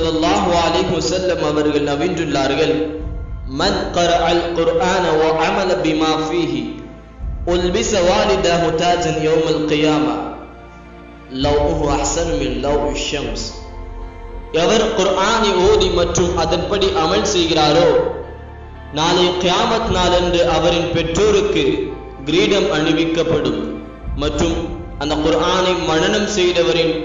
ஸல்லல்லாஹு அலைஹி வஸல்லம் அவர்கள் நவின்றுள்ளார்கள் மன் கரஅல் குர்ஆன வ அமல பிமா ஃபீஹி உல்பிஸ வாலிதஹு தாஜன் யௌமல் கியாமா லவ்ஹு அஹ்சன் மின் லவ் ஷம்ஸ் எவர் குர்ஆனை ஓதி மற்றும் அதன்படி அமல் செய்கிறாரோ நாளை கியாமத் நாளன்று அவரின் பெற்றோருக்கு கிரீடம் அணிவிக்கப்படும் மற்றும் அந்த குர்ஆனை மனனம் செய்தவரின்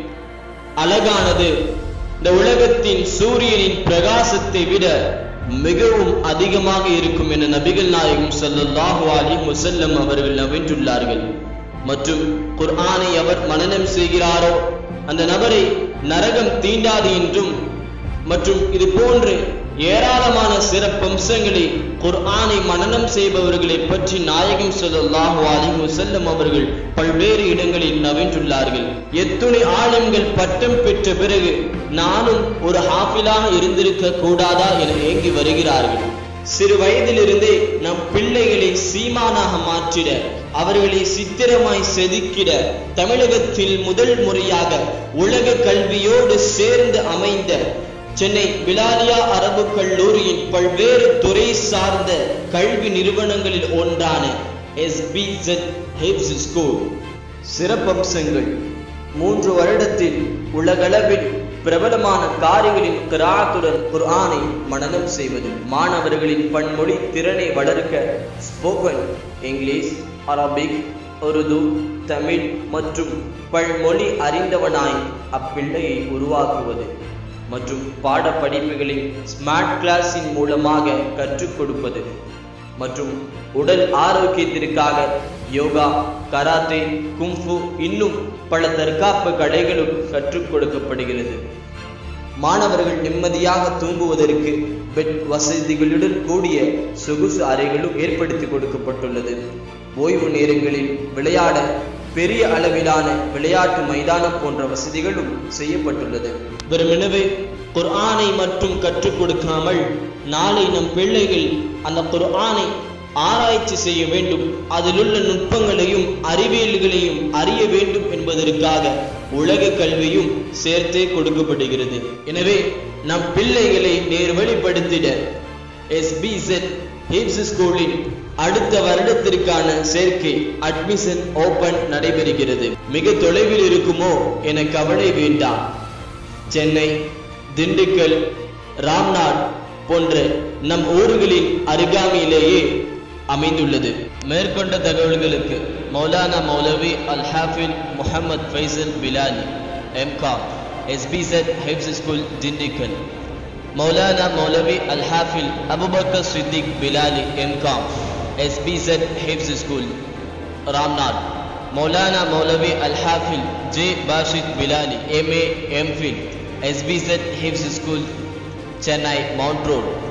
அழகானது இந்த உலகத்தின் சூரியனின் பிரகாசத்தை விட மிகவும் அதிகமாக இருக்கும் என நபிகள் நாயகம் ஸல்லல்லாஹு அலைஹி வஸல்லம் அவர்கள் நவின்றுள்ளார்கள் மற்றும் குர்ஆனை அவர் மனனம் செய்கிறாரோ அந்த நபரை நரகம் தீண்டாது என்றும் மற்றும் இது போன்று ஏராளமான சிறப்பம்சங்களை குர்ஆனை மனனம் செய்பவர்களை பற்றி நாயகம் ஸல்லல்லாஹு அலைஹி வஸல்லம் அவர்கள் பல்வேறு இடங்களில் நவின்றுள்ளார்கள் எத்துணை ஆலம்கள் பட்டம் பெற்ற பிறகு நானும் ஒரு ஹாஃபிலாக இருந்திருக்க கூடாதா என ஏங்கி வருகிறார்கள் சிறு வயதிலிருந்தே நம் பிள்ளைகளை சீமானாக மாற்றிட அவர்களை சித்திரமாய் செதுக்கிட தமிழகத்தில் முதல் முறையாக உலக கல்வியோடு சேர்ந்து அமைந்த சென்னை பிலாலியா அரபு கல்லூரியின் பல்வேறு துறை சார்ந்த கல்வி நிறுவனங்களில் ஒன்றான எஸ்பிசெட் ஹிப்ஸ் ஸ்கூல் சிறப்பம்சங்கள் மூன்று வருடத்தில் உலகளவில் பிரபலமான காரிகளின் கிராத்துடன் குர்ஆனை மனனம் செய்வது மாணவர்களின் பன்மொழி திறனை வளர்க்க spoken English Arabic Urdu Tamil மற்றும் பல்மொழி அறிந்தவனாய் அப்பிள்ளையை உருவாக்குவது மற்றும் பாட படிப்புகளை ஸ்மார்ட் கிளாஸின் மூலமாக கற்றுக் கொடுப்பது மற்றும் உடல் ஆரோக்கியத்திற்காக யோகா கராத்தே குங்ஃபு இன்னும் பல தற்காப்பு கலைகளும் கற்றுக் கொடுக்கப்படுகிறது மாணவர்கள் நிம்மதியாக தூங்குவதற்கு பெட் வசதிகளுடன் கூடிய சொகுசு அறைகளும் ஏற்படுத்தி கொடுக்கப்பட்டுள்ளது ஓய்வு நேரங்களில் விளையாட பெரிய அளவிலான விளையாட்டு மைதானம் போன்ற வசதிகளும் செய்யப்பட்டுள்ளது வெறுமெனவே குர்ஆனை மட்டும் கற்றுக் கொடுக்காமல் நாளை நம் பிள்ளைகள் அந்த குர்ஆனை ஆராய்ச்சி செய்ய வேண்டும் அதிலுள்ள நுட்பங்களையும் அறிவியல்களையும் அறிய வேண்டும் என்பதற்காக உலக கல்வியும் சேர்த்தே கொடுக்கப்படுகிறது எனவே நம் பிள்ளைகளை நேர்வழிப்படுத்திட எஸ்பிசெட் ஹிப்ஸ் ஸ்கூலின் அடுத்த வருடத்திற்கான சேர்க்கை அட்மிஷன் ஓபன் நடைபெறுகிறது மிக தொலைவில் இருக்குமோ என கவலை வேண்டாம் சென்னை திண்டுக்கல் ராம்நாட் போன்ற நம் ஊர்களின் அருகாமையிலேயே அமைந்துள்ளது மேற்கொண்ட தகவல்களுக்கு மௌலானா மௌலவி அல் ஹாஃபில் முஹம்மது ஃபைசல் பிலாலி எம்காம் எஸ்பிசெட் ஹெப்ஸ் ஸ்கூல் திண்டுக்கல் மௌலானா மௌலவி அல் ஹாஃபில் அபுபக்கர் சித்திக் பிலாலி எம்காம் எஸ்பிசெட் ஹெப்ஸ் school Ramnad Maulana Maulavi Al Hafiz J Bashith Bilali M A M Phil எஸ்பிசெட் ஹிப்ஸ் ஸ்கூல் சென்னை மவுண்ட் ரோட்